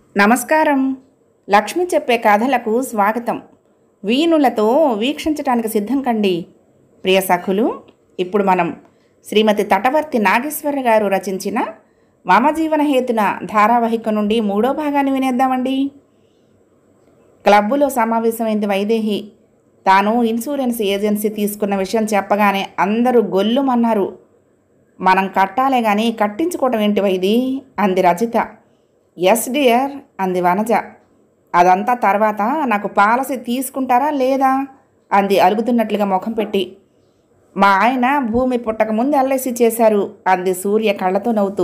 నమస్కారం లక్ష్మి చెప్పే కథలకు స్వాగతం వీణులతో వీక్షించటానికి సిద్ధం కండి ప్రియ సఖులు ఇప్పుడు మనం శ్రీమతి తటవర్తి నాగేశ్వర గారు రచించిన మమ జీవన హేతున ధారావాహిక నుండి మూడో భాగాన్ని వినేద్దామండి క్లబ్బులో సమావేశమైంది వైదేహి తాను ఇన్సూరెన్స్ ఏజెన్సీ తీసుకున్న విషయం చెప్పగానే అందరూ గొల్లుమన్నారు మనం కట్టాలే కానీ కట్టించుకోవటం ఏంటి వైది అంది రజిత ఎస్ డియర్ అంది వనజ అదంతా తర్వాత నాకు పాలసీ తీసుకుంటారా లేదా అంది అలుగుతున్నట్లుగా ముఖం పెట్టి మా ఆయన భూమి పుట్టక ముందు ఎల్ఐసి చేశారు అంది సూర్య కళ్ళతో నవ్వుతూ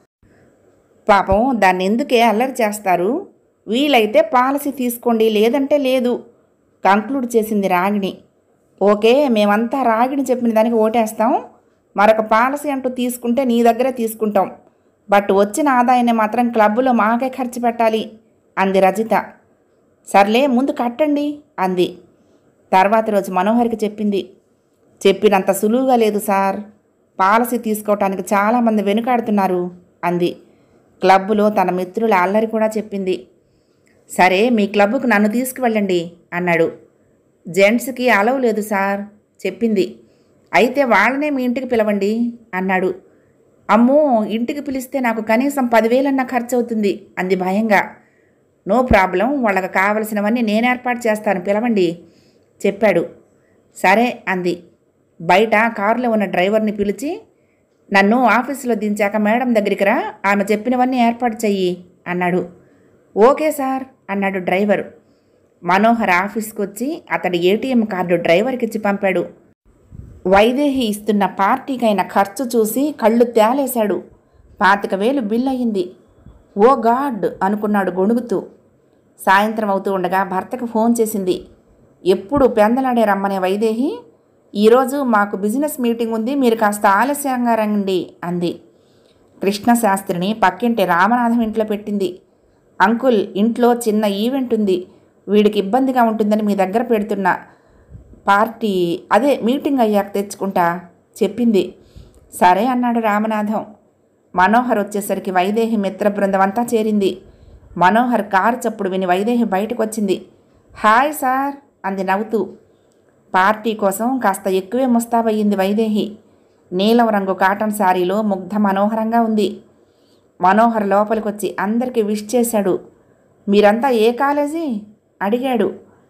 పాపం దాన్ని ఎందుకే అల్లరి చేస్తారు వీలైతే పాలసీ తీసుకోండి లేదంటే లేదు కంక్లూడ్ చేసింది రాగిణి ఓకే మేమంతా రాగిణి చెప్పిన దానికి ఓటేస్తాం మరొక పాలసీ అంటూ తీసుకుంటే నీ దగ్గరే తీసుకుంటాం బట్ వచ్చిన ఆదాయాన్ని మాత్రం క్లబ్లో మాకే ఖర్చు పెట్టాలి అంది రజిత సర్లే ముందు కట్టండి అంది తర్వాత రోజు మనోహర్కి చెప్పింది చెప్పినంత సులువుగా లేదు సార్ పాలసీ తీసుకోవటానికి చాలామంది వెనుకాడుతున్నారు అంది క్లబ్బులో తన మిత్రుల అల్లరి కూడా చెప్పింది సరే మీ క్లబ్కు నన్ను తీసుకువెళ్ళండి అన్నాడు జెంట్స్కి అలవ్ లేదు సార్ చెప్పింది అయితే వాళ్ళనే మీ ఇంటికి పిలవండి అన్నాడు అమ్మో ఇంటికి పిలిస్తే నాకు కనీసం పదివేలన్నా ఖర్చు అవుతుంది అంది భయంగా నో ప్రాబ్లం వాళ్ళకి కావలసినవన్నీ నేను ఏర్పాటు చేస్తాను పిలవండి చెప్పాడు సరే అంది బయట కారులో ఉన్న డ్రైవర్ని పిలిచి నన్ను ఆఫీసులో దించాక మేడం దగ్గరికి రా ఆమె చెప్పినవన్నీ ఏర్పాటు చెయ్యి అన్నాడు ఓకే సార్ అన్నాడు డ్రైవర్ మనోహర్ ఆఫీస్కి వచ్చి అతడి ఏటీఎం కార్డు డ్రైవర్కి ఇచ్చి పంపాడు వైదేహి ఇస్తున్న పార్టీకైన ఖర్చు చూసి కళ్ళు తేలేశాడు పాతిక వేలు బిల్ అయ్యింది ఓ గాడ్ అనుకున్నాడు గొణుగుతూ సాయంత్రం అవుతూ ఉండగా భర్తకు ఫోన్ చేసింది ఎప్పుడు పెందలాడే రమ్మనే వైదేహి ఈరోజు మాకు బిజినెస్ మీటింగ్ ఉంది మీరు కాస్త ఆలస్యంగా రండి అంది కృష్ణశాస్త్రిని పక్కింటి రామనాథం ఇంట్లో పెట్టింది అంకుల్ ఇంట్లో చిన్న ఈవెంట్ ఉంది వీడికి ఇబ్బందిగా ఉంటుందని మీ దగ్గర పెడుతున్నా పార్టీ అదే మీటింగ్ అయ్యాక తెచ్చుకుంటా చెప్పింది సరే అన్నాడు రామనాథం మనోహర్ వచ్చేసరికి వైదేహి మిత్ర బృందం అంతా చేరింది మనోహర్ కారు చప్పుడు విని వైదేహి బయటకు వచ్చింది హాయ్ సార్ అంది నవ్వుతూ పార్టీ కోసం కాస్త ఎక్కువే ముస్తాబయ్యింది వైదేహి నీలం రంగు కాటన్ శారీలో ముగ్ధ మనోహరంగా ఉంది మనోహర్ లోపలికొచ్చి అందరికీ విష్ చేశాడు మీరంతా ఏ కాలేజీ అడిగాడు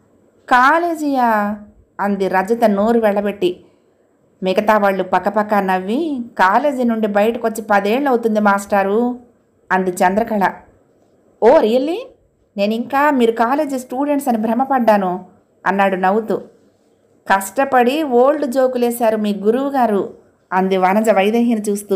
కాలేజీయా అంది రజత నోరు వెళ్ళబెట్టి మిగతా వాళ్ళు పక్కపక్క నవ్వి కాలేజీ నుండి బయటకు వచ్చి పదేళ్ళు అవుతుంది మాస్టారు అంది చంద్రకళ ఓ రియల్లీ నేను ఇంకా మీరు కాలేజీ స్టూడెంట్స్ అని భ్రమపడ్డాను అన్నాడు నవ్వుతూ కష్టపడి ఓల్డ్ జోకులేశారు మీ గురువు గారు అంది వనజ వైదేహిని చూస్తూ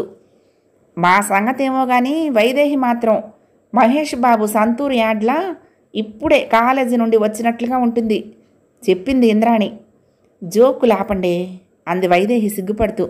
మా సంగతేమో కానీ వైదేహి మాత్రం మహేష్ బాబు సంతూర్ యాడ్లా ఇప్పుడే కాలేజీ నుండి వచ్చినట్లుగా ఉంటుంది చెప్పింది ఇంద్రాణి జోకులు ఆపండి అంది వైదేహి సిగ్గుపడుతూ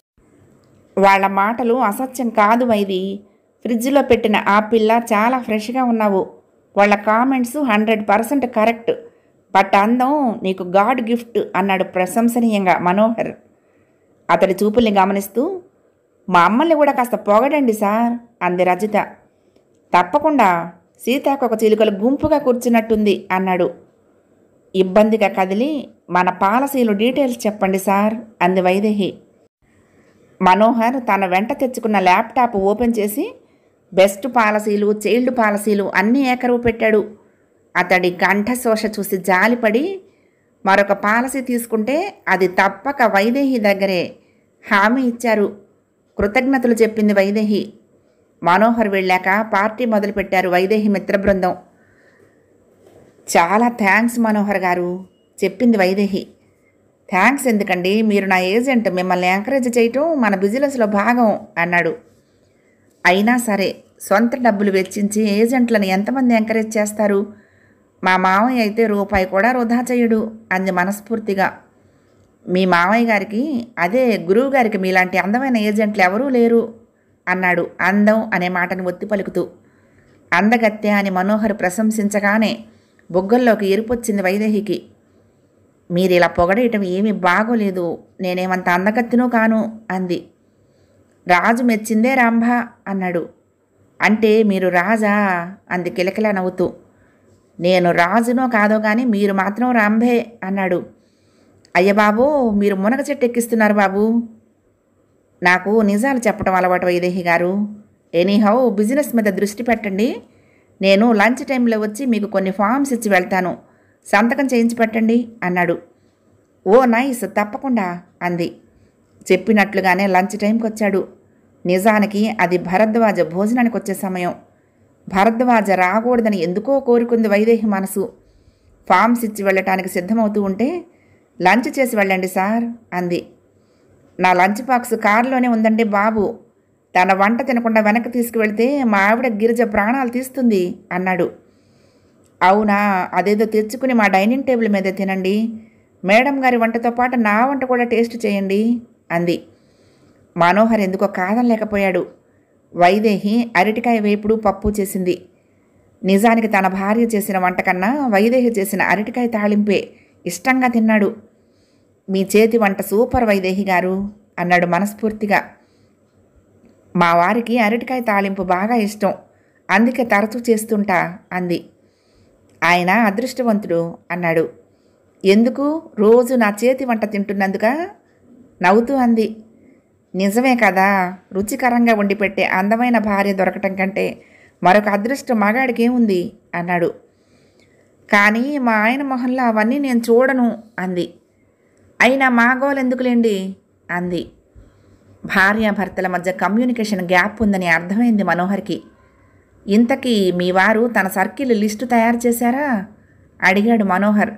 వాళ్ళ మాటలు అసత్యం కాదు వైది ఫ్రిడ్జ్లో పెట్టిన ఆ పిల్ల చాలా ఫ్రెష్గా ఉన్నావు వాళ్ళ comments hundred percent correct but అందం నీకు గాడ్ గిఫ్ట్ అన్నాడు ప్రశంసనీయంగా మనోహర్ అతడి చూపుల్ని గమనిస్తూ మా అమ్మల్ని కూడా కాస్త పొగడండి సార్ అంది రజిత తప్పకుండా సీతాకొక చిలుకలు గుంపుగా కూర్చున్నట్టుంది అన్నాడు ఇబ్బందిగా కదిలి మన పాలసీలు డీటెయిల్స్ చెప్పండి సార్ అంది వైదేహి మనోహర్ తన వెంట తెచ్చుకున్న ల్యాప్టాప్ ఓపెన్ చేసి బెస్ట్ పాలసీలు చైల్డ్ పాలసీలు అన్నీ ఏకరువు పెట్టాడు అతడి కంఠశోష చూసి జాలిపడి మరొక పాలసీ తీసుకుంటే అది తప్పక వైదేహి దగ్గరే హామీ ఇచ్చారు కృతజ్ఞతలు చెప్పింది వైదేహి మనోహర్ వెళ్ళాక పార్టీ మొదలుపెట్టారు వైదేహి మిత్ర బృందం చాలా థ్యాంక్స్ మనోహర్ గారు చెప్పింది వైదేహి థ్యాంక్స్ ఎందుకండి మీరు నా ఏజెంట్ మిమ్మల్ని ఎంకరేజ్ చేయటం మన బిజినెస్లో భాగం అన్నాడు అయినా సరే సొంత డబ్బులు వెచ్చించి ఏజెంట్లను ఎంతమంది ఎంకరేజ్ చేస్తారు మా మావయ్య అయితే రూపాయి కూడా వృధా చేయడు అంది మనస్ఫూర్తిగా మీ మావయ్య గారికి అదే గురువు గారికి మీలాంటి అందమైన ఏజెంట్లు ఎవరూ లేరు అన్నాడు అందం అనే మాటను ఒత్తి పలుకుతూ అందగత్య అని మనోహర్ ప్రశంసించగానే బొగ్గల్లోకి ఎరుపొచ్చింది వైదేహికి మీరు ఇలా పొగడేయటం ఏమీ బాగోలేదు నేనేమంత అందగత్తినూ కాను అంది రాజు మెచ్చిందే రాంభ అన్నాడు అంటే మీరు రాజా అంది కిలకిలా నవ్వుతూ నేను రాజునో కాదో కానీ మీరు మాత్రం రాంభే అన్నాడు అయ్య బాబు మీరు మునగ చెట్టు ఎక్కిస్తున్నారు బాబు నాకు నిజాలు చెప్పడం అలవాటు వైదేహి గారు ఎనీహౌ బిజినెస్ మీద దృష్టి పెట్టండి నేను లంచ్ టైంలో వచ్చి మీకు కొన్ని ఫామ్స్ ఇచ్చి వెళ్తాను సంతకం చేయించి పెట్టండి అన్నాడు ఓ నైస్ తప్పకుండా అంది చెప్పినట్లుగానే లంచ్ టైంకి వచ్చాడు నిజానికి అది భరద్వాజ భోజనానికి వచ్చే సమయం భరద్వాజ రాకూడదని ఎందుకో కోరుకుంది వైదేహి మనసు ఫామ్స్ ఇచ్చి వెళ్ళటానికి సిద్ధమవుతూ ఉంటే లంచ్ చేసి వెళ్ళండి సార్ అంది నా లంచ్ బాక్స్ కారులోనే ఉందండి బాబు తన వంట తినకుండా వెనక్కి తీసుకువెళ్తే మా ఆవిడ గిరిజ ప్రాణాలు తీస్తుంది అన్నాడు అవునా అదేదో తెచ్చుకుని మా డైనింగ్ టేబుల్ మీద తినండి మేడం గారి వంటతో పాటు నా వంట కూడా టేస్ట్ చేయండి అంది మనోహర్ ఎందుకో కాదనలేకపోయాడు వైదేహి అరటికాయ వేపుడు పప్పు చేసింది నిజానికి తన భార్య చేసిన వంట కన్నా వైదేహి చేసిన అరటికాయ తాళింపే ఇష్టంగా తిన్నాడు మీ చేతి వంట సూపర్ వైదేహి గారు అన్నాడు మనస్ఫూర్తిగా మా వారికి అరటికాయ తాళింపు బాగా ఇష్టం అందుకే తరచూ చేస్తుంటా అంది ఆయన అదృష్టవంతుడు అన్నాడు ఎందుకు రోజు నా చేతి వంట తింటున్నందుక నవ్వుతూ అంది నిజమే కదా రుచికరంగా వండి పెట్టే అందమైన భార్య దొరకటం కంటే మరొక అదృష్టం మగాడికి ఏముంది అన్నాడు కానీ మా ఆయన మొహంలో అవన్నీ నేను చూడను అంది అయినా మా గోలు ఎందుకులేండి అంది భార్యాభర్తల మధ్య కమ్యూనికేషన్ గ్యాప్ ఉందని అర్థమైంది మనోహర్కి ఇంతకీ మీ వారు తన సర్కిల్ లిస్టు తయారు చేశారా అడిగాడు మనోహర్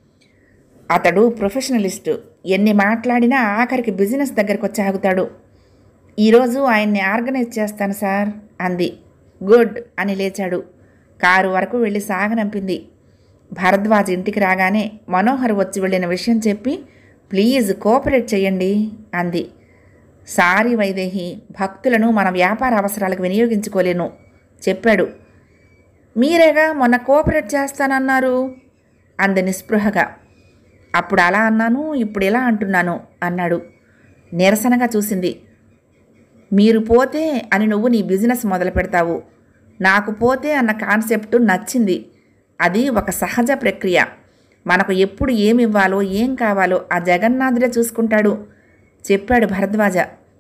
అతడు ప్రొఫెషనలిస్టు ఎన్ని మాట్లాడినా ఆఖరికి బిజినెస్ దగ్గరకు వచ్చి ఆగుతాడు ఈరోజు ఆయన్ని ఆర్గనైజ్ చేస్తాను సార్ అంది గుడ్ అని లేచాడు కారు వరకు వెళ్ళి సాగనంపింది భరద్వాజ్ ఇంటికి రాగానే మనోహర్ వచ్చి వెళ్ళిన విషయం చెప్పి ప్లీజ్ కోఆపరేట్ చేయండి అంది సారీ వైదేహి భక్తులను మన వ్యాపార అవసరాలకు వినియోగించుకోలేను చెప్పాడు మీరేగా మొన్న కోఆపరేట్ చేస్తానన్నారు అంది నిస్పృహగా అప్పుడు అలా అన్నాను ఇప్పుడు ఇలా అంటున్నాను అన్నాడు నిరసనగా చూసింది మీరు పోతే అని నువ్వు నీ బిజినెస్ మొదలు పెడతావు నాకు పోతే అన్న కాన్సెప్ట్ నచ్చింది అది ఒక సహజ ప్రక్రియ మనకు ఎప్పుడు ఏమి ఇవ్వాలో ఏం కావాలో ఆ జగన్నాథుడే చూసుకుంటాడు చెప్పాడు భరద్వాజ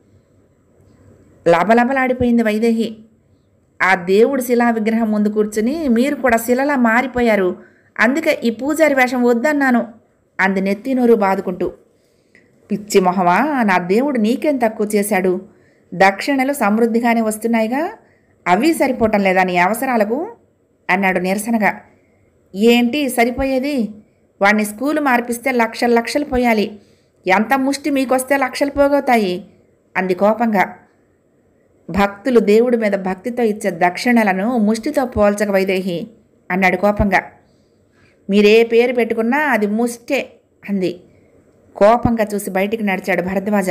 లబలబలాడిపోయింది వైదేహి ఆ దేవుడి శిలా విగ్రహం ముందు కూర్చుని మీరు కూడా శిలలా మారిపోయారు అందుకే ఈ పూజారి వేషం వద్దన్నాను అంది నెత్తి నోరు బాదుకుంటూ పిచ్చి మొహమా నా దేవుడు నీకేం తక్కువ చేశాడు దక్షిణలు సమృద్ధిగానే వస్తున్నాయిగా అవి సరిపోవటం లేదా నీ అవసరాలకు అన్నాడు నిరసనగా ఏంటి సరిపోయేది వాడిని స్కూలు మార్పిస్తే లక్షలు లక్షలు పోయాలి ఎంత ముష్టి మీకొస్తే లక్షలు పోగవుతాయి అంది కోపంగా భక్తులు దేవుడి మీద భక్తితో ఇచ్చే దక్షిణలను ముష్టితో పోల్చక వైదేహి అన్నాడు కోపంగా మీరే పేరు పెట్టుకున్నా అది ముష్టే అంది కోపంగా చూసి బయటికి నడిచాడు భరద్వాజ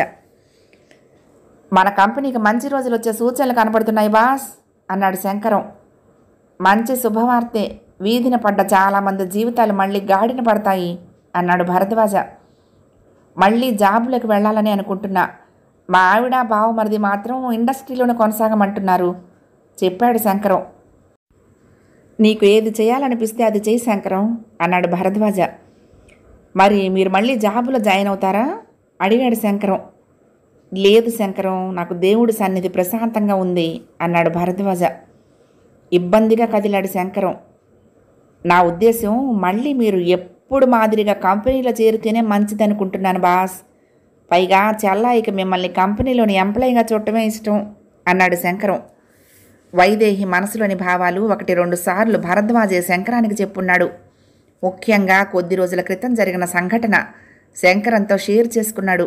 మన కంపెనీకి మంచి రోజులు వచ్చే సూచనలు కనపడుతున్నాయి బాస్ అన్నాడు శంకరం మంచి శుభవార్తే వీధిన పడ్డ చాలామంది జీవితాలు మళ్ళీ గాడిన పడతాయి అన్నాడు భరద్వాజ మళ్ళీ జాబులకు వెళ్ళాలని అనుకుంటున్నా మా ఆవిడ బావమరిది మాత్రం ఇండస్ట్రీలోనే కొనసాగమంటున్నారు చెప్పాడు శంకరం నీకు ఏది చేయాలనిపిస్తే అది చేయి శంకరం అన్నాడు భరద్వాజ మరి మీరు మళ్ళీ జాబులో జాయిన్ అవుతారా అడిగాడు శంకరం లేదు శంకరం నాకు దేవుడి సన్నిధి ప్రశాంతంగా ఉంది అన్నాడు భరద్వాజ ఇబ్బందిగా కదిలాడు శంకరం నా ఉద్దేశం మళ్ళీ మీరు ఎప్పుడు మాదిరిగా కంపెనీలో చేరితేనే మంచిదనుకుంటున్నాను బాస్ పైగా చెల్లాయికి మిమ్మల్ని కంపెనీలోని ఎంప్లాయీగా చూడటమే ఇష్టం అన్నాడు శంకరం వైదేహి మనసులోని భావాలు ఒకటి రెండు సార్లు భరద్వాజే శంకరానికి చెప్పున్నాడు ముఖ్యంగా కొద్ది రోజుల క్రితం జరిగిన సంఘటన శంకరంతో షేర్ చేసుకున్నాడు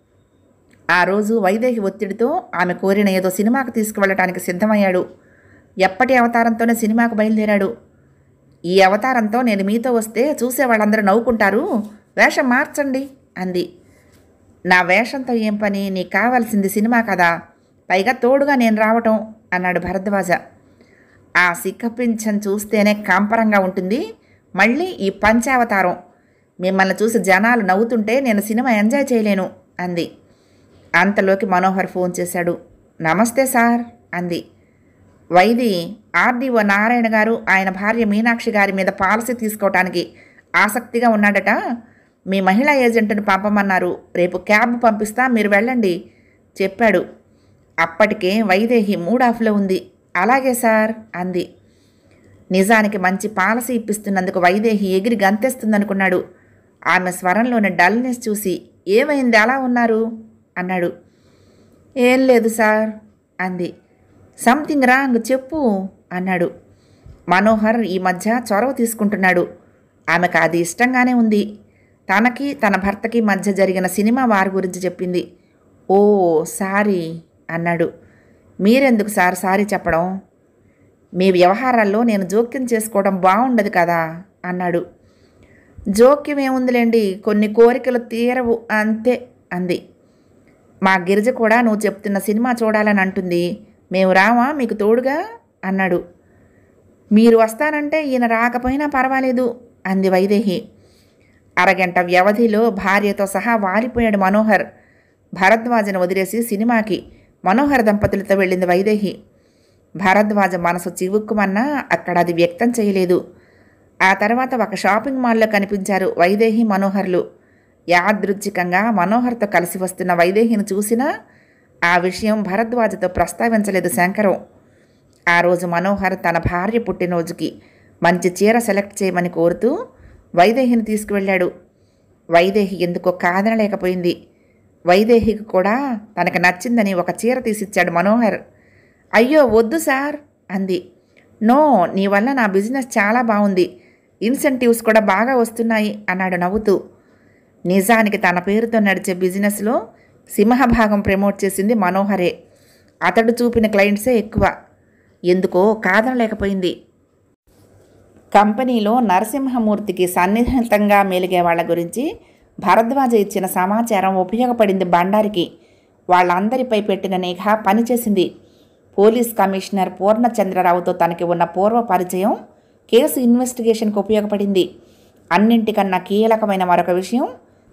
ఆ రోజు వైదేహి ఒత్తిడితో ఆమె కోరిన ఏదో సినిమాకు తీసుకువెళ్ళటానికి సిద్ధమయ్యాడు ఎప్పటి అవతారంతోనే సినిమాకు బయలుదేరాడు ఈ అవతారంతో నేను మీతో వస్తే చూసే వాళ్ళందరూ నవ్వుకుంటారు వేషం మార్చండి అంది నా వేషంతో ఏం పని నీకు కావాల్సింది సినిమా కదా పైగా తోడుగా నేను రావటం అన్నాడు భరద్వాజ ఆ సిక్కపించం చూస్తేనే కాంపరంగా ఉంటుంది మళ్ళీ ఈ పంచావతారం మిమ్మల్ని చూసి జనాలు నవ్వుతుంటే నేను సినిమా ఎంజాయ్ చేయలేను అంది అంతలోకి మనోహర్ ఫోన్ చేశాడు నమస్తే సార్ అంది వైది ఆర్డీఓ నారాయణ గారు ఆయన భార్య మీనాక్షి గారి మీద పాలసీ తీసుకోవటానికి ఆసక్తిగా ఉన్నాడట మీ మహిళా ఏజెంట్ను పంపమన్నారు రేపు క్యాబ్ పంపిస్తా మీరు వెళ్ళండి చెప్పాడు అప్పటికే వైదేహి మూడ్ ఆఫ్లో ఉంది అలాగే సార్ అంది నిజానికి మంచి పాలసీ ఇప్పిస్తున్నందుకు వైదేహి ఎగిరి గంతేస్తుందనుకున్నాడు ఆమె స్వరంలోని డల్నెస్ చూసి ఏమైంది అలా ఉన్నారు అన్నాడు ఏం లేదు సార్ అంది సంథింగ్ రాంగ్ చెప్పు అన్నాడు మనోహర్ ఈ మధ్య చొరవ తీసుకుంటున్నాడు ఆమెకు అది ఇష్టంగానే ఉంది తనకి తన భర్తకి మధ్య జరిగిన సినిమా వారి గురించి చెప్పింది ఓ సారీ అన్నాడు మీరెందుకు సార్ సారీ చెప్పడం మీ వ్యవహారాల్లో నేను జోక్యం చేసుకోవడం బాగుండదు కదా అన్నాడు జోక్యం ఏముందిలేండి కొన్ని కోరికలు తీరవు అంతే అంది మా గిరిజ కూడా నువ్వు చెప్తున్న సినిమా చూడాలని అంటుంది మేము రామా మీకు తోడుగా అన్నాడు మీరు వస్తానంటే ఈయన రాకపోయినా పర్వాలేదు అంది వైదేహి అరగంట వ్యవధిలో భార్యతో సహా వారిపోయాడు మనోహర్ భరద్వాజను వదిలేసి సినిమాకి మనోహర్ దంపతులతో వెళ్ళింది వైదేహి భరద్వాజ మనసు చివుక్కుమన్నా అక్కడ అది వ్యక్తం చేయలేదు ఆ తర్వాత ఒక షాపింగ్ మాల్లో కనిపించారు వైదేహి మనోహర్లు యాదృచ్ఛికంగా మనోహర్తో కలిసి వస్తున్న వైదేహిని చూసినా ఆ విషయం భరద్వాజతో ప్రస్తావించలేదు శంకరం ఆ రోజు మనోహర్ తన భార్య పుట్టినరోజుకి మంచి చీర సెలెక్ట్ చేయమని కోరుతూ వైదేహిని తీసుకువెళ్ళాడు వైదేహి ఎందుకో కాదనలేకపోయింది వైదేహికి కూడా తనకు నచ్చిందని ఒక చీర తీసిచ్చాడు మనోహర్ అయ్యో వద్దు సార్ అంది నో నీ వల్ల నా బిజినెస్ చాలా బాగుంది ఇన్సెంటివ్స్ కూడా బాగా వస్తున్నాయి అన్నాడు నవ్వుతూ నిజానికి తన పేరుతో నడిచే బిజినెస్లో సింహభాగం ప్రమోట్ చేసింది మనోహరే అతడు చూపిన క్లయింట్సే ఎక్కువ ఎందుకో కాదనలేకపోయింది కంపెనీలో నరసింహమూర్తికి సన్నిహితంగా మెలిగే వాళ్ళ గురించి భరద్వాజ ఇచ్చిన సమాచారం ఉపయోగపడింది బండారికి వాళ్ళందరిపై పెట్టిన నిఘా పనిచేసింది పోలీస్ కమిషనర్ పూర్ణచంద్రరావుతో తనకి ఉన్న పూర్వ పరిచయం కేసు ఇన్వెస్టిగేషన్కి ఉపయోగపడింది అన్నింటికన్నా కీలకమైన మరొక విషయం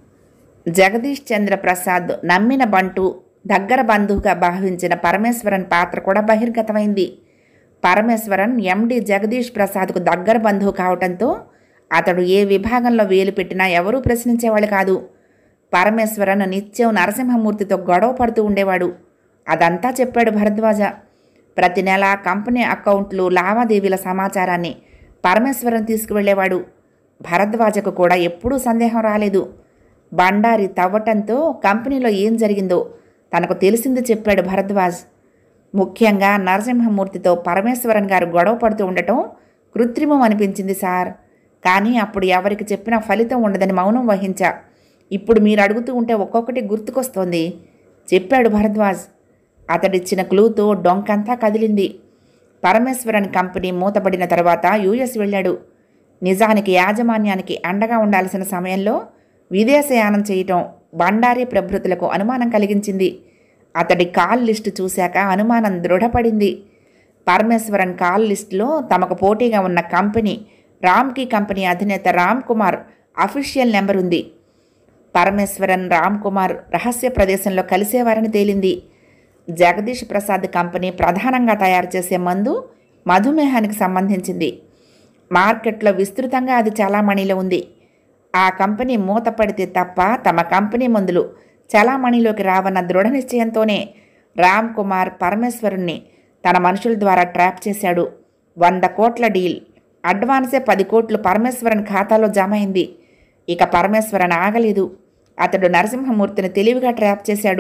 జగదీష్ చంద్ర ప్రసాద్ నమ్మిన బంటు దగ్గర బంధువుగా భావించిన పరమేశ్వరన్ పాత్ర కూడా బహిర్గతమైంది పరమేశ్వరన్ ఎండి జగదీష్ ప్రసాద్కు దగ్గర బంధువు కావటంతో అతడు ఏ విభాగంలో వేలు పెట్టినా ఎవరూ ప్రశ్నించేవాళ్ళు కాదు పరమేశ్వరన్ నిత్యం నరసింహమూర్తితో గొడవ పడుతూ ఉండేవాడు అదంతా చెప్పాడు భరద్వాజ ప్రతి నెల కంపెనీ అకౌంట్లు లావాదేవీల సమాచారాన్ని పరమేశ్వరన్ తీసుకువెళ్ళేవాడు భరద్వాజకు కూడా ఎప్పుడూ సందేహం రాలేదు బండారి తవ్వటంతో కంపెనీలో ఏం జరిగిందో తనకు తెలిసింది చెప్పాడు భరద్వాజ్ ముఖ్యంగా నరసింహమూర్తితో పరమేశ్వరన్ గారు గొడవ పడుతూ ఉండటం కృత్రిమం అనిపించింది సార్ కానీ అప్పుడు ఎవరికి చెప్పినా ఫలితం ఉండదని మౌనం వహించా ఇప్పుడు మీరు అడుగుతూ ఉంటే ఒక్కొక్కటి గుర్తుకొస్తోంది చెప్పాడు భరద్వాజ్ అతడిచ్చిన క్లూతో డొంకంతా కదిలింది పరమేశ్వరన్ కంపెనీ మూతపడిన తర్వాత యూఎస్ వెళ్ళాడు నిజానికి యాజమాన్యానికి అండగా ఉండాల్సిన సమయంలో విదేశయానం చేయటం బండారి ప్రభృతులకు అనుమానం కలిగించింది అతడి కాల్ లిస్టు చూశాక అనుమానం దృఢపడింది పరమేశ్వరన్ కాల్ లిస్టులో తమకు పోటీగా ఉన్న కంపెనీ రామ్కీ కంపెనీ అధినేత రామ్ కుమార్ అఫీషియల్ నెంబర్ ఉంది పరమేశ్వరన్ రామ్ కుమార్ రహస్య ప్రదేశంలో కలిసేవారని తేలింది జగదీష్ ప్రసాద్ కంపెనీ ప్రధానంగా తయారు చేసే మందు మధుమేహానికి సంబంధించింది మార్కెట్లో విస్తృతంగా అది చలామణిలో ఉంది ఆ కంపెనీ మూతపడితే తప్ప తమ కంపెనీ మందులు చలామణిలోకి రావన్న దృఢ నిశ్చయంతోనే రామ్ కుమార్ పరమేశ్వరుణ్ణి తన మనుషుల ద్వారా ట్రాప్ చేశాడు వంద కోట్ల డీల్ అడ్వాన్సే పది కోట్లు పరమేశ్వరన్ ఖాతాలో జమ అయింది ఇక పరమేశ్వరన్ ఆగలేదు అతడు నరసింహమూర్తిని తెలివిగా ట్రాప్ చేశాడు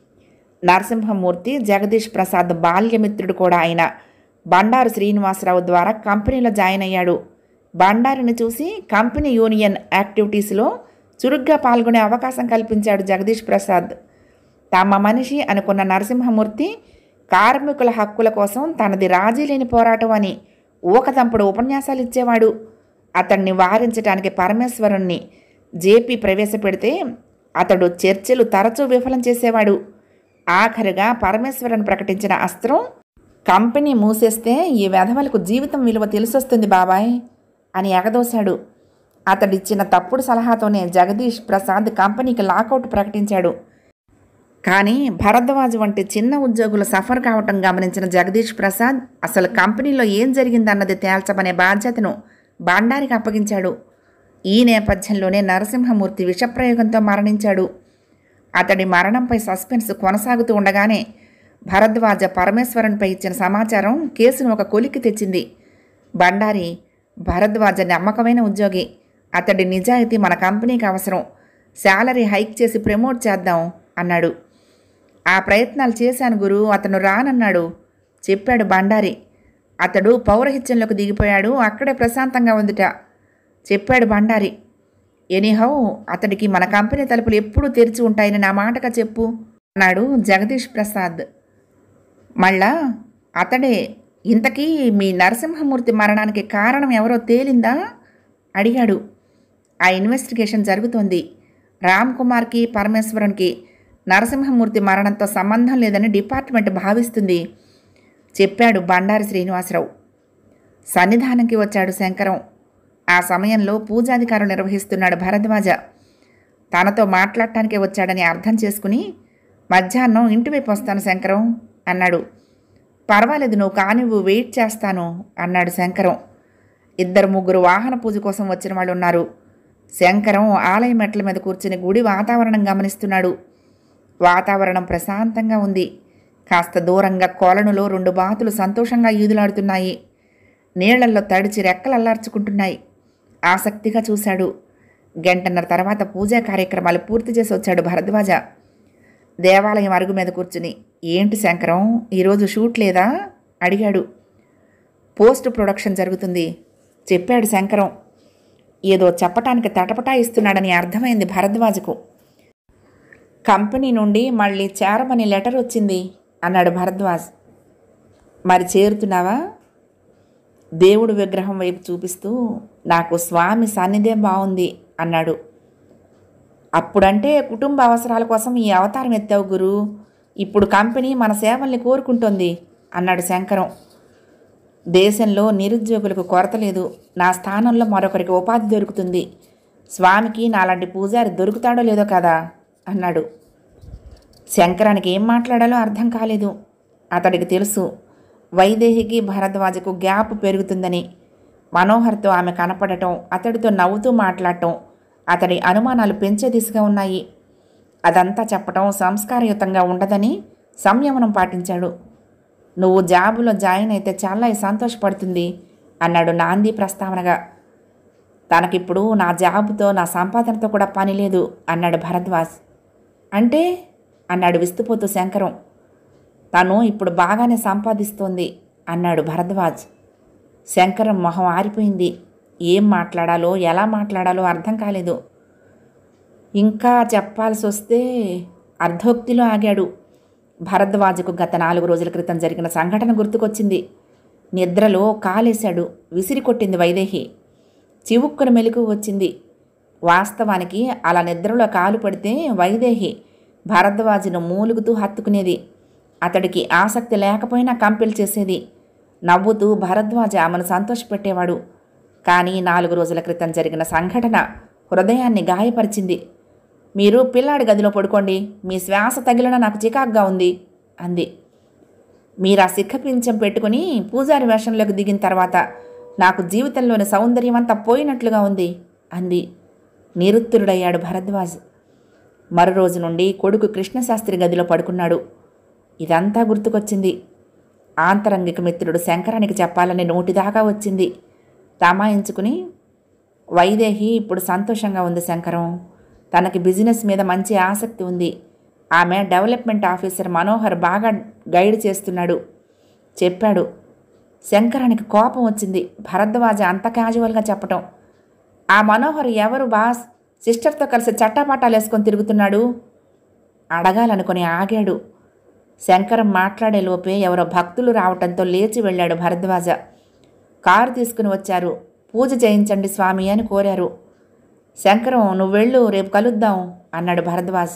నరసింహమూర్తి జగదీష్ ప్రసాద్ బాల్యమిత్రుడు కూడా అయిన బండారు శ్రీనివాసరావు ద్వారా కంపెనీలో జాయిన్ అయ్యాడు బండారిని చూసి కంపెనీ యూనియన్ యాక్టివిటీస్లో చురుగ్గా పాల్గొనే అవకాశం కల్పించాడు జగదీష్ ప్రసాద్ తమ మనిషి అనుకున్న నరసింహమూర్తి కార్మికుల హక్కుల కోసం తనది రాజీ లేని పోరాటం అని ఊకతంపుడు ఉపన్యాసాలు ఇచ్చేవాడు అతన్ని వారించడానికి పరమేశ్వరుణ్ణి జేపీ ప్రవేశపెడితే అతడు చర్చలు తరచూ విఫలం చేసేవాడు ఆఖరిగా పరమేశ్వరన్ ప్రకటించిన అస్త్రం కంపెనీ మూసేస్తే ఈ వెధవలకు జీవితం విలువ తెలిసొస్తుంది బాబాయ్ అని ఎగదోశాడు అతడిచ్చిన తప్పుడు సలహాతోనే జగదీష్ ప్రసాద్ కంపెనీకి లాకౌట్ ప్రకటించాడు కానీ భరద్వాజ్ వంటి చిన్న ఉద్యోగులు సఫర్ కావటం గమనించిన జగదీష్ ప్రసాద్ అసలు కంపెనీలో ఏం జరిగిందన్నది తేల్చమనే బాధ్యతను బాండారికి అప్పగించాడు ఈ నేపథ్యంలోనే నరసింహమూర్తి విషప్రయోగంతో మరణించాడు అతడి మరణంపై సస్పెన్స్ కొనసాగుతూ ఉండగానే భరద్వాజ పరమేశ్వరన్పై ఇచ్చిన సమాచారం కేసును ఒక కొలిక్కి తెచ్చింది బండారి భరద్వాజ నమ్మకమైన ఉద్యోగి అతడి నిజాయితీ మన కంపెనీకి అవసరం శాలరీ హైక్ చేసి ప్రమోట్ చేద్దాం అన్నాడు ఆ ప్రయత్నాలు చేశాను గురు అతను రానన్నాడు చెప్పాడు బండారి అతడు పౌరహిత్యంలోకి దిగిపోయాడు అక్కడే ప్రశాంతంగా ఉందిట చెప్పాడు బండారి ఎనీహౌ అతడికి మన కంపెనీ తలుపులు ఎప్పుడూ తెరిచి ఉంటాయని నా మాటగా చెప్పు అన్నాడు జగదీష్ ప్రసాద్ మళ్ళా అతడే ఇంతకీ మీ నరసింహమూర్తి మరణానికి కారణం ఎవరో తేలిందా అడిగాడు ఆ ఇన్వెస్టిగేషన్ జరుగుతోంది రామ్ కుమార్కి పరమేశ్వరన్కి నరసింహమూర్తి మరణంతో సంబంధం లేదని డిపార్ట్మెంట్ భావిస్తుంది చెప్పాడు బండారి శ్రీనివాసరావు సన్నిధానంకి వచ్చాడు శంకరం ఆ సమయంలో పూజాధికారం నిర్వహిస్తున్నాడు భరద్వాజ తనతో మాట్లాడటానికే వచ్చాడని అర్థం చేసుకుని మధ్యాహ్నం ఇంటివైపు వస్తాను శంకరం అన్నాడు పర్వాలేదు నువ్వు కానివ్వు వెయిట్ చేస్తాను అన్నాడు శంకరం ఇద్దరు ముగ్గురు వాహన పూజ కోసం వచ్చిన వాళ్ళు ఉన్నారు శంకరం ఆలయ మెట్ల మీద కూర్చుని గుడి వాతావరణం గమనిస్తున్నాడు వాతావరణం ప్రశాంతంగా ఉంది కాస్త దూరంగా కొలనులో రెండు బాతులు సంతోషంగా ఈదులాడుతున్నాయి నీళ్లల్లో తడిచి రెక్కలల్లార్చుకుంటున్నాయి ఆసక్తిగా చూశాడు గంటన్నర తర్వాత పూజా కార్యక్రమాలు పూర్తి చేసి వచ్చాడు భరద్వాజ దేవాలయం అరుగు మీద కూర్చుని ఏంటి శంకరం ఈరోజు షూట్ లేదా అడిగాడు పోస్ట్ ప్రొడక్షన్ జరుగుతుంది చెప్పాడు శంకరం ఏదో చెప్పటానికి తటపటాయిస్తున్నాడని అర్థమైంది భరద్వాజకు కంపెనీ నుండి మళ్ళీ చేరమని లెటర్ వచ్చింది అన్నాడు భరద్వాజ్ మరి చేరుతున్నావా దేవుడు విగ్రహం వైపు చూపిస్తూ నాకు స్వామి సన్నిధే బాగుంది అన్నాడు అప్పుడంటే కుటుంబ అవసరాల కోసం ఈ అవతారం ఎత్తావు గురు ఇప్పుడు కంపెనీ మన సేవల్ని కోరుకుంటోంది అన్నాడు శంకరం దేశంలో నిరుద్యోగులకు కొరత లేదు నా స్థానంలో మరొకరికి ఉపాధి దొరుకుతుంది స్వామికి నాలాంటి పూజారి దొరుకుతాడో లేదో కదా అన్నాడు శంకరానికి ఏం మాట్లాడాలో అర్థం కాలేదు అతడికి తెలుసు వైదేహికి భరద్వాజకు గ్యాప్ పెరుగుతుందని మనోహర్తో ఆమె కనపడటం అతడితో నవ్వుతూ మాట్లాడటం అతడి అనుమానాలు పెంచే దిశగా ఉన్నాయి అదంతా చెప్పటం సంస్కారయుతంగా ఉండదని సంయమనం పాటించాడు నువ్వు జాబులో జాయిన్ అయితే చాలా సంతోషపడుతుంది అన్నాడు నాంది ప్రస్తావనగా తనకిప్పుడు నా జాబుతో నా సంపాదనతో కూడా పని లేదు అన్నాడు భరద్వాజ్ అంటే అన్నాడు విస్తుపోతూ శంకరం తను ఇప్పుడు బాగానే సంపాదిస్తోంది అన్నాడు భరద్వాజ్ శంకరం మొహం ఆరిపోయింది ఏం మాట్లాడాలో ఎలా మాట్లాడాలో అర్థం కాలేదు ఇంకా చెప్పాల్సి వస్తే అర్ధోక్తిలో ఆగాడు భరద్వాజకు గత నాలుగు రోజుల క్రితం జరిగిన సంఘటన గుర్తుకొచ్చింది నిద్రలో కాలేశాడు విసిరి కొట్టింది వైదేహి చివుక్కున మెలకు వచ్చింది వాస్తవానికి అలా నిద్రలో కాలు పడితే వైదేహి భరద్వాజును మూలుగుతూ హత్తుకునేది అతడికి ఆసక్తి లేకపోయినా కంపెల్ చేసేది నవ్వుతూ భరద్వాజ ఆమెను సంతోషపెట్టేవాడు కానీ నాలుగు రోజుల క్రితం జరిగిన సంఘటన హృదయాన్ని గాయపరిచింది మీరు పిల్లాడి గదిలో పడుకోండి మీ శ్వాస తగిలిన నాకు చికాగ్గా ఉంది అంది మీరు ఆ సిక్కపించం పెట్టుకుని పూజారి వేషంలోకి దిగిన తర్వాత నాకు జీవితంలోని సౌందర్యం అంతా పోయినట్లుగా ఉంది అంది నిరుత్తురుడయ్యాడు భరద్వాజ్ మరో రోజు నుండి కొడుకు కృష్ణశాస్త్రి గదిలో పడుకున్నాడు ఇదంతా గుర్తుకొచ్చింది ఆంతరంగిక మిత్రుడు శంకరానికి చెప్పాలని నోటిదాకా వచ్చింది తమాయించుకుని వైదేహి ఇప్పుడు సంతోషంగా ఉంది శంకరం తనకి బిజినెస్ మీద మంచి ఆసక్తి ఉంది ఆమె డెవలప్మెంట్ ఆఫీసర్ మనోహర్ బాగా గైడ్ చేస్తున్నాడు చెప్పాడు శంకరానికి కోపం వచ్చింది భరద్వాజ అంత క్యాజువల్గా చెప్పటం ఆ మనోహర్ ఎవరు బాస్ సిస్టర్తో కలిసి చట్టాపట్టాలు వేసుకొని తిరుగుతున్నాడు అడగాలనుకుని ఆగాడు శంకరం మాట్లాడే లోపే ఎవరో భక్తులు రావటంతో లేచి వెళ్ళాడు భరద్వాజ కారు తీసుకుని వచ్చారు పూజ చేయించండి స్వామి అని కోరారు శంకరం నువ్వు వెళ్ళు రేపు కలుద్దాం అన్నాడు భరద్వాజ్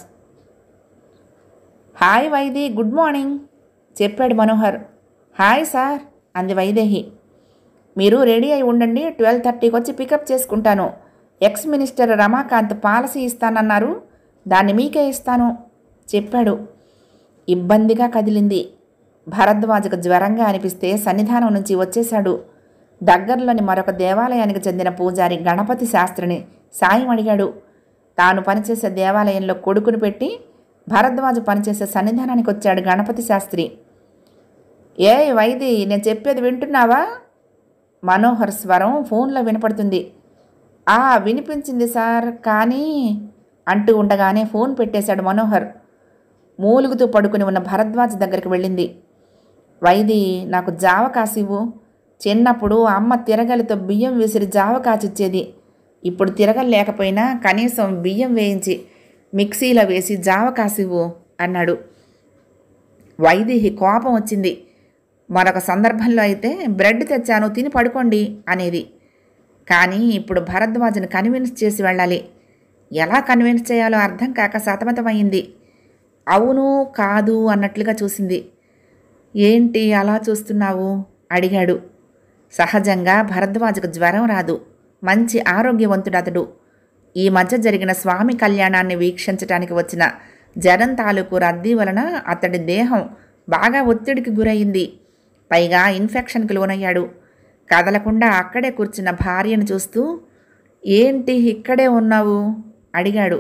హాయ్ వైది గుడ్ మార్నింగ్ చెప్పాడు మనోహర్ హాయ్ సార్ అంది వైదేహి మీరు రెడీ అయి ఉండండి ట్వెల్వ్ థర్టీకి వచ్చి పికప్ చేసుకుంటాను ఎక్స్ మినిస్టర్ రమాకాంత్ పాలసీ ఇస్తానన్నారు దాన్ని మీకే ఇస్తాను చెప్పాడు ఇబ్బందిగా కదిలింది భరద్వాజకు జ్వరంగా అనిపిస్తే సన్నిధానం నుంచి వచ్చేశాడు దగ్గరలోని మరొక దేవాలయానికి చెందిన పూజారి గణపతి శాస్త్రిని సాయం అడిగాడు తాను పనిచేసే దేవాలయంలో కొడుకును పెట్టి భరద్వాజు పనిచేసే సన్నిధానానికి వచ్చాడు గణపతి శాస్త్రి ఏ వైది నేను చెప్పేది వింటున్నావా మనోహర్ స్వరం ఫోన్లో వినపడుతుంది ఆ వినిపించింది సార్ కానీ అంటూ ఉండగానే ఫోన్ పెట్టేశాడు మనోహర్ మూలుగుతూ పడుకుని ఉన్న భరద్వాజ్ దగ్గరికి వెళ్ళింది వైది నాకు జావ కాసివ్వు చిన్నప్పుడు అమ్మ తిరగలితో బియ్యం విసిరి జావ కాచిచ్చేది ఇప్పుడు తిరగలు లేకపోయినా కనీసం బియ్యం వేయించి మిక్సీలో వేసి జావ కాసివ్వు అన్నాడు వైదేహి కోపం వచ్చింది మరొక సందర్భంలో అయితే బ్రెడ్ తెచ్చాను తిని పడుకోండి అనేది కానీ ఇప్పుడు భరద్వాజను కన్విన్స్ చేసి వెళ్ళాలి ఎలా కన్విన్స్ చేయాలో అర్థం కాక సతమతమైంది అవును కాదు అన్నట్లుగా చూసింది ఏంటి అలా చూస్తున్నావు అడిగాడు సహజంగా భరద్వాజకు జ్వరం రాదు మంచి ఆరోగ్యవంతుడు అతడు ఈ మధ్య జరిగిన స్వామి కళ్యాణాన్ని వీక్షించటానికి వచ్చిన జనం తాలూకు రద్దీ వలన అతడి దేహం బాగా ఒత్తిడికి గురయింది పైగా ఇన్ఫెక్షన్కి లోనయ్యాడు కదలకుండా అక్కడే కూర్చున్న భార్యను చూస్తూ ఏంటి ఇక్కడే ఉన్నావు అడిగాడు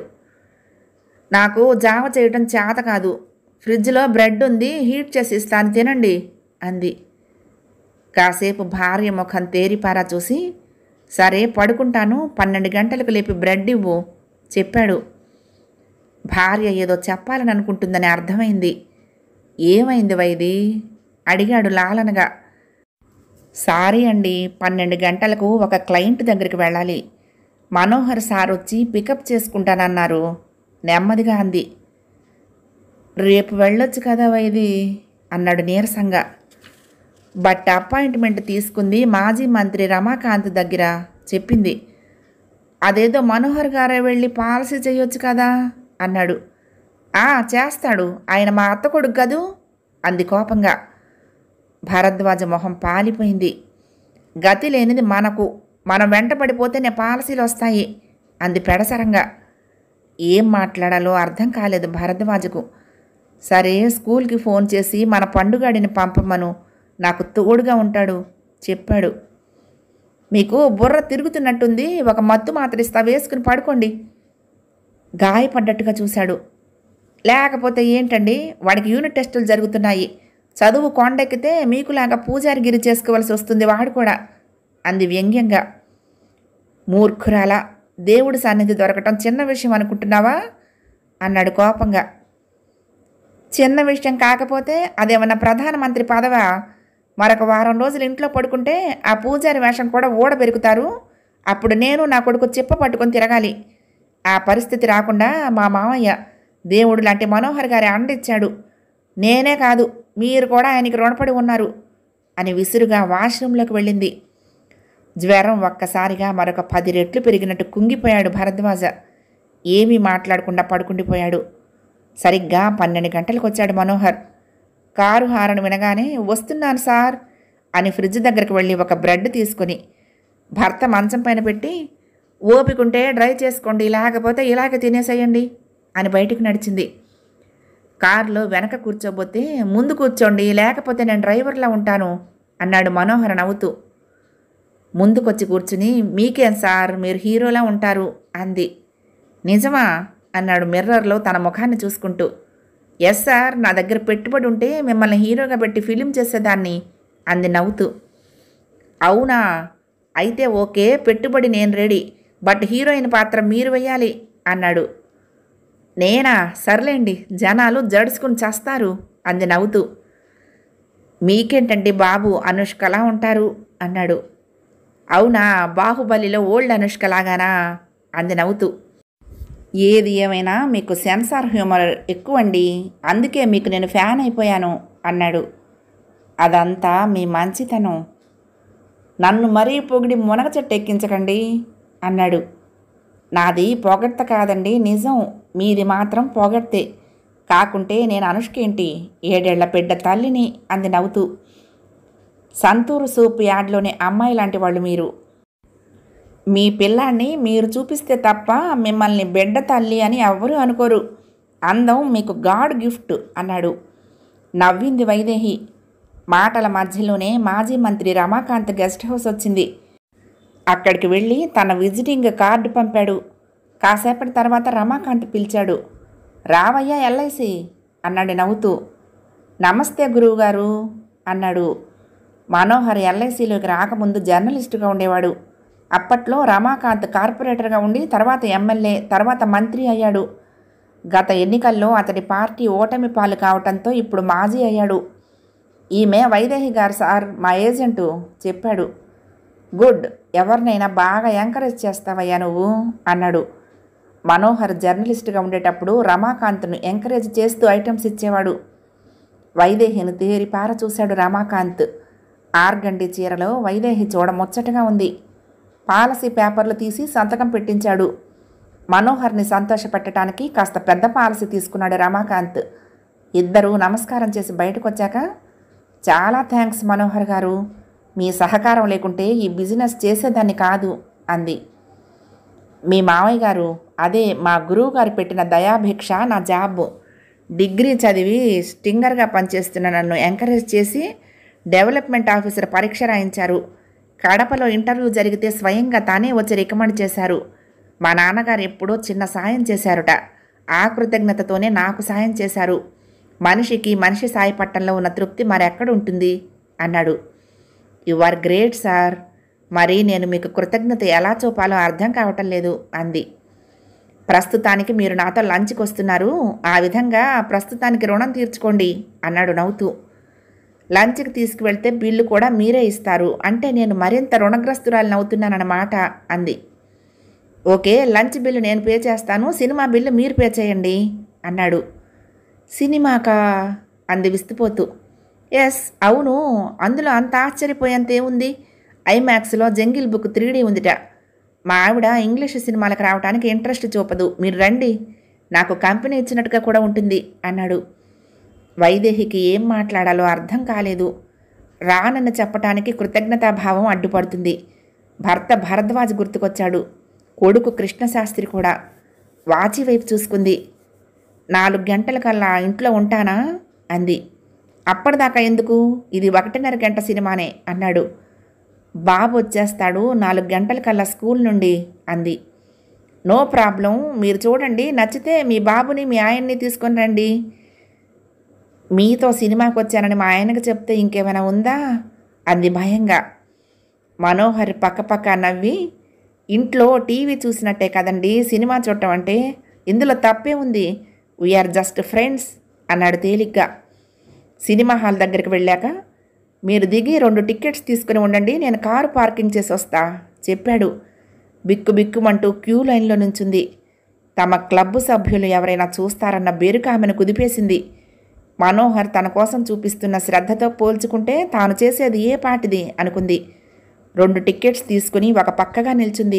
నాకు జావ చేయటం చేత కాదు ఫ్రిడ్జ్లో బ్రెడ్ ఉంది హీట్ చేసి ఇస్తాను తినండి అంది కాసేపు భార్య ముఖం తేరిపారా చూసి సరే పడుకుంటాను పన్నెండు గంటలకు లేపి బ్రెడ్ ఇవ్వు చెప్పాడు భార్య ఏదో చెప్పాలని అనుకుంటుందని అర్థమైంది ఏమైంది వైది అడిగాడు లాలనగా సారీ అండి పన్నెండు గంటలకు ఒక క్లయింట్ దగ్గరికి వెళ్ళాలి మనోహర్ సార్ వచ్చి పికప్ చేసుకుంటానన్నారు నెమ్మదిగా అంది రేపు వెళ్ళొచ్చు కదా వైది అన్నాడు నీరసంగా బట్ అపాయింట్మెంట్ తీసుకుంది మాజీ మంత్రి రమాకాంత్ దగ్గర చెప్పింది అదేదో మనోహర్ గారే వెళ్ళి పాలసీ చేయొచ్చు కదా అన్నాడు ఆ చేస్తాడు ఆయన మా అత్త కొడుకు కదూ అంది కోపంగా భరద్వాజ మొహం పాలిపోయింది గతి లేనిది మనకు మనం వెంటపడిపోతేనే పాలసీలు వస్తాయి అంది పెడసరంగా ఏం మాట్లాడాలో అర్థం కాలేదు భరద్వాజకు సరే స్కూల్కి ఫోన్ చేసి మన పండుగాడిని పంపమను నాకు తోడుగా ఉంటాడు చెప్పాడు మీకు బుర్ర తిరుగుతున్నట్టుంది ఒక మత్తు మాత్ర ఇస్తా వేసుకుని పడుకోండి గాయపడ్డట్టుగా చూశాడు లేకపోతే ఏంటండి వాడికి యూనిట్ టెస్టులు జరుగుతున్నాయి చదువు కొండెక్కితే మీకులాగా పూజారిగిరి చేసుకోవాల్సి వస్తుంది వాడు కూడా అంది వ్యంగ్యంగా మూర్ఖురాల దేవుడి సన్నిధి దొరకటం చిన్న విషయం అనుకుంటున్నావా అన్నాడు కోపంగా చిన్న విషయం కాకపోతే అదేమన్నా ప్రధానమంత్రి పదవా మరొక వారం రోజులు ఇంట్లో పడుకుంటే ఆ పూజారి వేషం కూడా ఊడ పెరుగుతారు అప్పుడు నేను నా కొడుకు చెప్ప పట్టుకొని తిరగాలి ఆ పరిస్థితి రాకుండా మా మామయ్య దేవుడు లాంటి మనోహర్ గారి అండిచ్చాడు నేనే కాదు మీరు కూడా ఆయనకి రుణపడి ఉన్నారు అని విసురుగా వాష్రూంలోకి వెళ్ళింది జ్వరం ఒక్కసారిగా మరొక పది రెట్లు పెరిగినట్టు కుంగిపోయాడు భరద్వాజ ఏమీ మాట్లాడకుండా పడుకుండిపోయాడు సరిగ్గా పన్నెండు గంటలకు వచ్చాడు మనోహర్ కారు హారను వినగానే వస్తున్నాను సార్ అని ఫ్రిడ్జ్ దగ్గరికి వెళ్ళి ఒక బ్రెడ్ తీసుకొని భర్త మంచం పైన పెట్టి ఓపికంటే డ్రై చేసుకోండి లేకపోతే ఇలాగే తినేసేయండి అని బయటికి నడిచింది కారులో వెనక కూర్చోబోతే ముందు కూర్చోండి లేకపోతే నేను డ్రైవర్లా ఉంటాను అన్నాడు మనోహర్ నవ్వుతూ ముందుకొచ్చి కూర్చుని మీకేం సార్ మీరు హీరోలా ఉంటారు అంది నిజమా అన్నాడు మిర్రర్లో తన ముఖాన్ని చూసుకుంటూ ఎస్ సార్ నా దగ్గర పెట్టుబడి ఉంటే మిమ్మల్ని హీరోగా పెట్టి ఫిలిం చేసేదాన్ని అంది నవ్వుతూ అవునా అయితే ఓకే పెట్టుబడి నేను రెడీ బట్ హీరోయిన్ పాత్ర మీరు వేయాలి అన్నాడు నేనా సర్లేండి జనాలు జడుచుకుని చేస్తారు అంది నవ్వుతూ మీకేంటండి బాబు అనుష్కలా ఉంటారు అన్నాడు అవునా బాహుబలిలో ఓల్డ్ అనుష్కలాగానా అంది నవ్వుతూ ఏది ఏమైనా మీకు సెన్సార్ హ్యూమర్ ఎక్కువండి అందుకే మీకు నేను ఫ్యాన్ అయిపోయాను అన్నాడు అదంతా మీ మంచితనం నన్ను మరీ పొగిడి మునగ చెట్టు ఎక్కించకండి అన్నాడు నాది పొగడ్త కాదండి నిజం మీది మాత్రం పొగడ్తే కాకుంటే నేను అనుష్కేంటి ఏడేళ్ల బిడ్డ తల్లిని అంది నవ్వుతూ సంతూరు సూప్ యాడ్లోని అమ్మాయి లాంటి వాళ్ళు మీరు మీ పిల్లాన్ని మీరు చూపిస్తే తప్ప మిమ్మల్ని బిడ్డ తల్లి అని ఎవ్వరూ అనుకోరు అందం మీకు గాడ్ గిఫ్ట్ అన్నాడు నవ్వింది వైదేహి మాటల మధ్యలోనే మాజీ మంత్రి రమాకాంత్ గెస్ట్ హౌస్ వచ్చింది అక్కడికి వెళ్ళి తన విజిటింగ్ కార్డు పంపాడు కాసేపటి తర్వాత రమాకాంత్ పిలిచాడు రావయ్యా ఎల్ఐసి అన్నాడు నవ్వుతూ నమస్తే గురువుగారు అన్నాడు మనోహర్ ఎల్ఐసిలోకి రాకముందు జర్నలిస్టుగా ఉండేవాడు అప్పట్లో రమాకాంత్ కార్పొరేటర్గా ఉండి తర్వాత ఎమ్మెల్యే తర్వాత మంత్రి అయ్యాడు గత ఎన్నికల్లో అతడి పార్టీ ఓటమి పాలు కావటంతో ఇప్పుడు మాజీ అయ్యాడు ఈమె వైదేహి గారు సార్ మా ఏజెంటు చెప్పాడు గుడ్ ఎవరినైనా బాగా ఎంకరేజ్ చేస్తావయ్యా నువ్వు అన్నాడు మనోహర్ జర్నలిస్ట్గా ఉండేటప్పుడు రమాకాంత్ను ఎంకరేజ్ చేస్తూ ఐటమ్స్ ఇచ్చేవాడు వైదేహిని తేరి పార చూశాడు రమాకాంత్ ఆర్గండి చీరలో వైదేహి చూడ ముచ్చటగా ఉంది పాలసీ పేపర్లు తీసి సంతకం పెట్టించాడు మనోహర్ని సంతోషపెట్టడానికి కాస్త పెద్ద పాలసీ తీసుకున్నాడు రమాకాంత్ ఇద్దరూ నమస్కారం చేసి బయటకు వచ్చాక చాలా థ్యాంక్స్ మనోహర్ గారు మీ సహకారం లేకుంటే ఈ బిజినెస్ చేసేదాన్ని కాదు అంది మీ మావయ్య గారు అదే మా గురువు గారు పెట్టిన దయాభిక్ష నా జాబ్ డిగ్రీ చదివి స్టింగర్గా పనిచేస్తున్న నన్ను ఎంకరేజ్ చేసి డెవలప్మెంట్ ఆఫీసర్ పరీక్ష రాయించారు కడపలో ఇంటర్వ్యూ జరిగితే స్వయంగా తానే వచ్చి రికమెండ్ చేశారు మా నాన్నగారు ఎప్పుడో చిన్న సాయం చేశారుట ఆ కృతజ్ఞతతోనే నాకు సాయం చేశారు మనిషికి మనిషి సాయపట్టంలో ఉన్న తృప్తి మరెక్కడ ఉంటుంది అన్నాడు యు ఆర్ గ్రేట్ సార్ మరి నేను మీకు కృతజ్ఞత ఎలా చూపాలో అర్థం కావటం లేదు అంది ప్రస్తుతానికి మీరు నాతో లంచ్కి వస్తున్నారు ఆ విధంగా ప్రస్తుతానికి రుణం తీర్చుకోండి అన్నాడు నవ్వుతూ లంచ్కి తీసుకువెళ్తే బిల్లు కూడా మీరే ఇస్తారు అంటే నేను మరింత రుణగ్రస్తురాలను అవుతున్నానన్నమాట అంది ఓకే లంచ్ బిల్లు నేను పే చేస్తాను సినిమా బిల్లు మీరు పే చేయండి అన్నాడు సినిమాకా అంది విస్తుపోతూ ఎస్ అవును అందులో అంత ఆశ్చర్యపోయేంత ఏముంది ఐమాక్స్లో జంగిల్ బుక్ త్రీ ఉందిట మా ఆవిడ ఇంగ్లీష్ సినిమాలకు రావడానికి ఇంట్రెస్ట్ చూపదు మీరు రండి నాకు కంపెనీ ఇచ్చినట్టుగా కూడా ఉంటుంది అన్నాడు వైదేహికి ఏం మాట్లాడాలో అర్థం కాలేదు రానని చెప్పటానికి కృతజ్ఞతాభావం అడ్డుపడుతుంది భర్త భరద్వాజ్ గుర్తుకొచ్చాడు కొడుకు కృష్ణశాస్త్రి కూడా వాచి వైపు చూసుకుంది నాలుగు గంటలకల్లా ఇంట్లో ఉంటానా అంది అప్పటిదాకా ఎందుకు ఇది ఒకటిన్నర గంట సినిమానే అన్నాడు బాబు వచ్చేస్తాడు నాలుగు గంటలకల్లా స్కూల్ నుండి అంది నో ప్రాబ్లం మీరు చూడండి నచ్చితే మీ బాబుని మీ ఆయన్ని తీసుకొని రండి మీతో సినిమాకి వచ్చానని మా ఆయనకు చెప్తే ఇంకేమైనా ఉందా అంది భయంగా మనోహర్ పక్కపక్క నవ్వి ఇంట్లో టీవీ చూసినట్టే కదండి సినిమా చూడటం అంటే ఇందులో తప్పే ఉంది వీఆర్ జస్ట్ ఫ్రెండ్స్ అన్నాడు తేలిగ్గా సినిమా హాల్ దగ్గరికి వెళ్ళాక మీరు దిగి రెండు టికెట్స్ తీసుకుని ఉండండి నేను కారు పార్కింగ్ చేసి వస్తా చెప్పాడు బిక్కు బిక్కుమంటూ క్యూ లైన్లో నుంచుంది తమ క్లబ్ సభ్యులు ఎవరైనా చూస్తారన్న బెరుక ఆమెను కుదిపేసింది మనోహర్ తన కోసం చూపిస్తున్న శ్రద్ధతో పోల్చుకుంటే తాను చేసేది ఏ పాటిది అనుకుంది రెండు టికెట్స్ తీసుకుని ఒక పక్కగా నిల్చుంది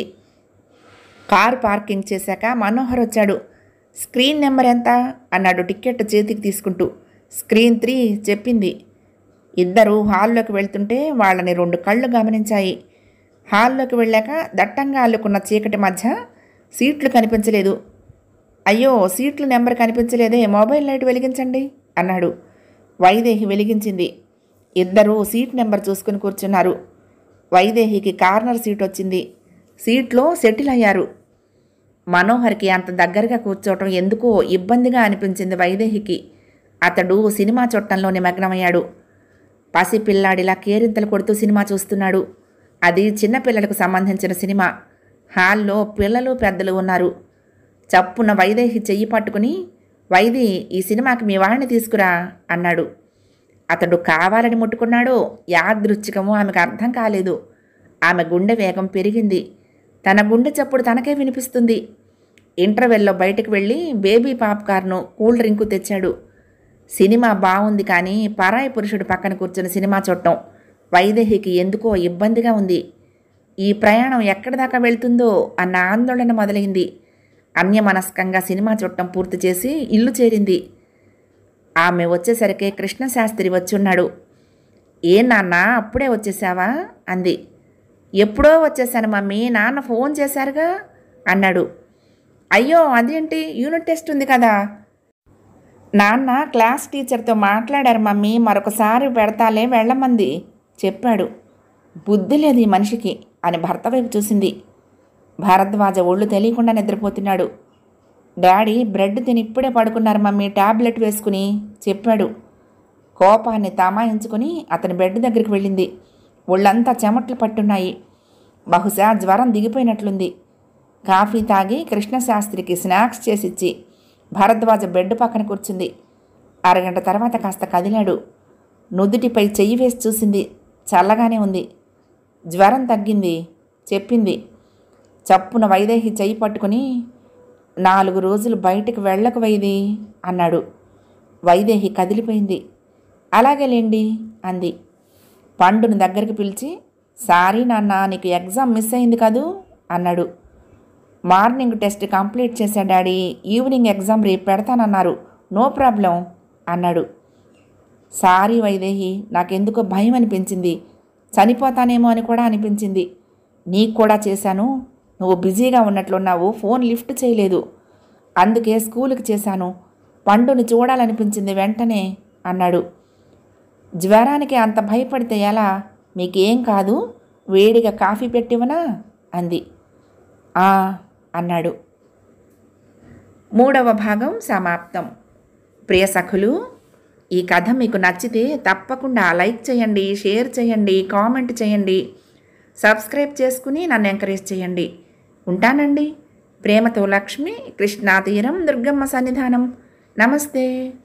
కారు పార్కింగ్ చేశాక మనోహర్ వచ్చాడు స్క్రీన్ నెంబర్ ఎంత అన్నాడు టికెట్ చేతికి తీసుకుంటూ స్క్రీన్ త్రీ చెప్పింది ఇద్దరు హాల్లోకి వెళ్తుంటే వాళ్ళని రెండు కళ్ళు గమనించాయి హాల్లోకి వెళ్ళాక దట్టంగా అల్లుకున్న చీకటి మధ్య సీట్లు కనిపించలేదు అయ్యో సీట్లు నెంబర్ కనిపించలేదే మొబైల్ లైట్ వెలిగించండి అన్నాడు వైదేహి వెలిగించింది ఇద్దరూ సీట్ నెంబర్ చూసుకుని కూర్చున్నారు వైదేహికి కార్నర్ సీట్ వచ్చింది సీట్లో సెటిల్ అయ్యారు మనోహర్కి అంత దగ్గరగా కూర్చోవటం ఎందుకో ఇబ్బందిగా అనిపించింది వైదేహికి అతడు సినిమా చుట్టంలో నిమగ్నమయ్యాడు పసిపిల్లాడిలా కేరింతలు కొడుతూ సినిమా చూస్తున్నాడు అది చిన్నపిల్లలకు సంబంధించిన సినిమా హాల్లో పిల్లలు పెద్దలు ఉన్నారు చప్పున వైదేహి చెయ్యి పట్టుకుని వైది ఈ సినిమాకి మీ వాడిని తీసుకురా అన్నాడు అతడు కావాలని ముట్టుకున్నాడో యాదృచ్ఛికమో ఆమెకు అర్థం కాలేదు ఆమె గుండె వేగం పెరిగింది తన గుండె చప్పుడు తనకే వినిపిస్తుంది ఇంటర్వెల్లో బయటకు వెళ్ళి బేబీ పాప్కార్ను కూల్ డ్రింకు తెచ్చాడు సినిమా బాగుంది కానీ పరాయి పురుషుడు పక్కన కూర్చుని సినిమా చూడటం వైదేహికి ఎందుకో ఇబ్బందిగా ఉంది ఈ ప్రయాణం ఎక్కడి దాకా వెళ్తుందో అన్న ఆందోళన మొదలైంది అన్యమనస్కంగా సినిమా చూడటం పూర్తి చేసి ఇల్లు చేరింది ఆమె వచ్చేసరికి కృష్ణశాస్త్రి వచ్చున్నాడు ఏ నాన్న అప్పుడే వచ్చేసావా అంది ఎప్పుడో వచ్చేసాను మమ్మీ నాన్న ఫోన్ చేశారుగా అన్నాడు అయ్యో అదేంటి యూనిట్ టెస్ట్ ఉంది కదా నాన్న క్లాస్ టీచర్తో మాట్లాడారు మమ్మీ మరొకసారి పెడతాలే వెళ్ళమంది చెప్పాడు బుద్ధి లేదు ఈ మనిషికి అని భర్త వైపు చూసింది భారద్వాజ ఒళ్ళు తెలియకుండా నిద్రపోతున్నాడు డాడీ బ్రెడ్ తిని ఇప్పుడే పడుకున్నారు మమ్మీ టాబ్లెట్ వేసుకుని చెప్పాడు కోపాన్ని తమాయించుకుని అతని బెడ్ దగ్గరికి వెళ్ళింది ఒళ్ళంతా చెమట్లు పట్టున్నాయి బహుశా జ్వరం దిగిపోయినట్లుంది కాఫీ తాగి కృష్ణశాస్త్రికి స్నాక్స్ చేసిచ్చి భరద్వాజ బెడ్ పక్కన కూర్చుంది అరగంట తర్వాత కాస్త కదిలాడు నుదుటిపై చెయ్యి వేసి చూసింది చల్లగానే ఉంది జ్వరం తగ్గింది చెప్పింది చప్పున వైదేహి చెయ్యి పట్టుకుని నాలుగు రోజులు బయటికి వెళ్ళకు వైది అన్నాడు వైదేహి కదిలిపోయింది అలాగేలేండి అంది పండుని దగ్గరికి పిలిచి సారీ నాన్న నీకు ఎగ్జామ్ మిస్ అయింది కదూ అన్నాడు మార్నింగ్ టెస్ట్ కంప్లీట్ చేశా డాడీ ఈవినింగ్ ఎగ్జామ్ రేపు పెడతానన్నారు నో ప్రాబ్లం అన్నాడు సారీ వైదేహి నాకెందుకో భయం అనిపించింది చనిపోతానేమో అని కూడా అనిపించింది నీకు కూడా చేశాను నువ్వు బిజీగా ఉన్నట్లున్నావు ఫోన్ లిఫ్ట్ చేయలేదు అందుకే స్కూల్కి చేశాను పండుని చూడాలనిపించింది వెంటనే అన్నాడు జ్వరానికి అంత భయపడితే ఎలా మీకేం కాదు వేడిగా కాఫీ పెట్టివనా అంది ఆ అన్నాడు మూడవ భాగం సమాప్తం ప్రియ సఖులు ఈ కథ మీకు నచ్చితే తప్పకుండా లైక్ చేయండి షేర్ చేయండి కామెంట్ చేయండి సబ్స్క్రైబ్ చేసుకుని నన్ను ఎంకరేజ్ చేయండి ఉంటానండి ప్రేమతో లక్ష్మి కృష్ణా తీరం దుర్గమ్మ సన్నిధానం నమస్తే